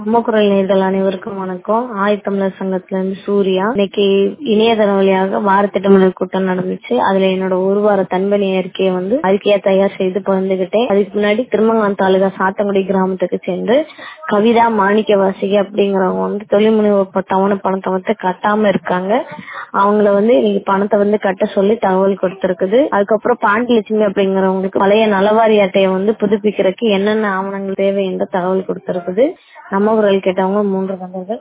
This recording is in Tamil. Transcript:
அம்மக்குரல் நேர்கள் அனைவருக்கும் வணக்கம் ஆயத்தமிழர் சங்கத்துல இருந்து சூர்யா இன்னைக்கு இணையதளம் வழியாக வார திட்டமிடல் கூட்டம் நடந்துச்சு அதுல என்னோட ஒரு வார தன்பணி அறிக்கையை வந்து அறிக்கையா தயார் செய்து பகிர்ந்துகிட்டேன் அதுக்கு முன்னாடி திருமங்கலம் தாலுகா சாத்தங்குடி கிராமத்துக்கு சென்று கவிதா மாணிக்க வாசிகை அப்படிங்கிறவங்க வந்து தொழில் முனைவோர் தவணை பணத்தை வந்து கட்டாம இருக்காங்க அவங்கள வந்து இன்னைக்கு பணத்தை வந்து கட்ட சொல்லி தகவல் கொடுத்திருக்குது அதுக்கப்புறம் பாண்டிலட்சுமி அப்படிங்கிறவங்களுக்கு பழைய நலவாரி அட்டையை வந்து புதுப்பிக்கிறதுக்கு என்னென்ன ஆவணங்கள் தேவை என்ற தகவல் கொடுத்திருக்குது நம்ம குரல் கேட்டவங்க மூன்று நபர்கள்